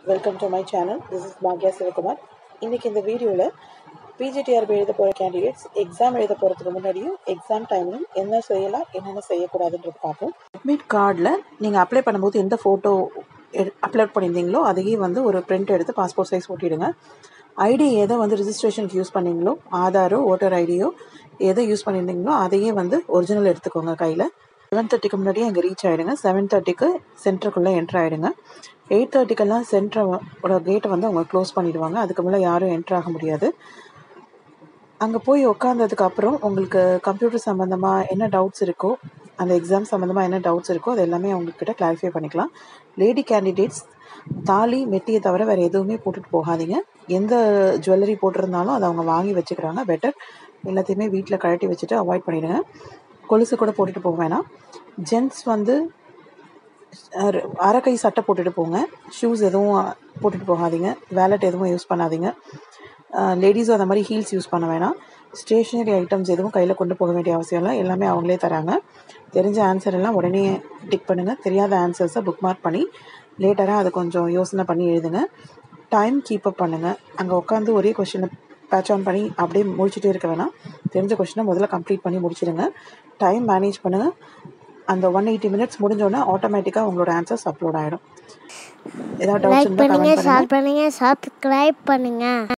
welcome to my channel this is பாக்யா சிவகுமார் இன்றைக்கி இந்த வீடியோவில் பிஜிடிஆர்பி எழுத போகிற கேண்டிடேட்ஸ் எக்ஸாம் எழுத போகிறதுக்கு முன்னாடியும் எக்ஸாம் டைம்லையும் என்ன செய்யலாம் என்னென்ன செய்யக்கூடாதுன்றது பார்ப்போம் அட்மிட் கார்டில் நீங்கள் அப்ளை பண்ணும்போது எந்த ஃபோட்டோ அப்லோட் பண்ணியிருந்தீங்களோ அதையே வந்து ஒரு பிரிண்ட் எடுத்து பாஸ்போர்ட் சைஸ் ஒட்டிடுங்க ஐடி எதை வந்து ரிஜிஸ்ட்ரேஷனுக்கு யூஸ் பண்ணீங்களோ ஆதாரோ ஓட்டர் ஐடியோ எதை யூஸ் பண்ணியிருந்தீங்களோ அதையே வந்து ஒரிஜினல் எடுத்துக்கோங்க கையில் செவன் தேர்ட்டிக்கு முன்னாடியே அங்கே ரீச் ஆகிடுங்க செவன் தேர்ட்டிக்கு சென்டருக்குள்ளே என்ட்ரு ஆகிடுங்க எயிட் தேர்ட்டிக்கெல்லாம் சென்டரோட கேட்டை வந்து அவங்க க்ளோஸ் பண்ணிடுவாங்க அதுக்கு மேலே யாரும் என்ட்ரு ஆக முடியாது அங்கே போய் உட்காந்ததுக்கு அப்புறம் உங்களுக்கு கம்ப்யூட்டர் சம்மந்தமாக என்ன டவுட்ஸ் இருக்கோ அந்த எக்ஸாம் சம்மந்தமாக என்ன டவுட்ஸ் இருக்கோ அது எல்லாமே அவங்கக்கிட்ட கிளாரிஃபை பண்ணிக்கலாம் லேடி கேண்டிடேட்ஸ் தாலி மெட்டியை தவிர வேறு எதுவுமே போட்டுட்டு போகாதீங்க எந்த ஜுவல்லரி போட்டிருந்தாலும் அதை அவங்க வாங்கி வச்சுக்கிறாங்க பெட்டர் எல்லாத்தையுமே வீட்டில் கழட்டி வச்சுட்டு அவாய்ட் பண்ணிடுங்க கொலுசு கூட போட்டுட்டு போக வேணாம் ஜென்ட்ஸ் வந்து அர- அரைக்கை சட்டை போட்டுட்டு போங்க ஷூஸ் எதுவும் போட்டுட்டு போகாதீங்க வேலட் எதுவும் யூஸ் பண்ணாதீங்க லேடிஸும் அந்த மாதிரி ஹீல்ஸ் யூஸ் பண்ண வேணாம் ஸ்டேஷ்னரி ஐட்டம்ஸ் எதுவும் கையில் கொண்டு போக வேண்டிய அவசியம் இல்லை எல்லாமே அவங்களே தராங்க தெரிஞ்ச ஆன்சர் எல்லாம் உடனே டிக் பண்ணுங்கள் தெரியாத ஆன்சர்ஸை புக் மார்க் பண்ணி லேட்டராக அதை கொஞ்சம் யோசனை பண்ணி எழுதுங்க டைம் கீப் அப் பண்ணுங்கள் அங்கே உட்காந்து ஒரே கொஷினை பேட்ச் ஆன் பண்ணி அப்படியே முடிச்சுட்டே இருக்க வேணாம் தெரிஞ்ச கொஷினை முதல்ல கம்ப்ளீட் பண்ணி முடிச்சிடுங்க டைம் மேனேஜ் பண்ணுங்கள் அந்த ஒன் எயிட்டி மினிட்ஸ் முடிஞ்சோடனே ஆட்டோமேட்டிக்காக உங்களோட ஆன்சர்ஸ் அப்லோட் ஆகிடும் ஏதாவது டவுட்ஸ் லைக் இருந்தால் பண்ணுங்க கமெண்ட் பண்ணுங்கள் ஷேர் பண்ணுங்க சப்ஸ்கிரைப் பண்ணுங்க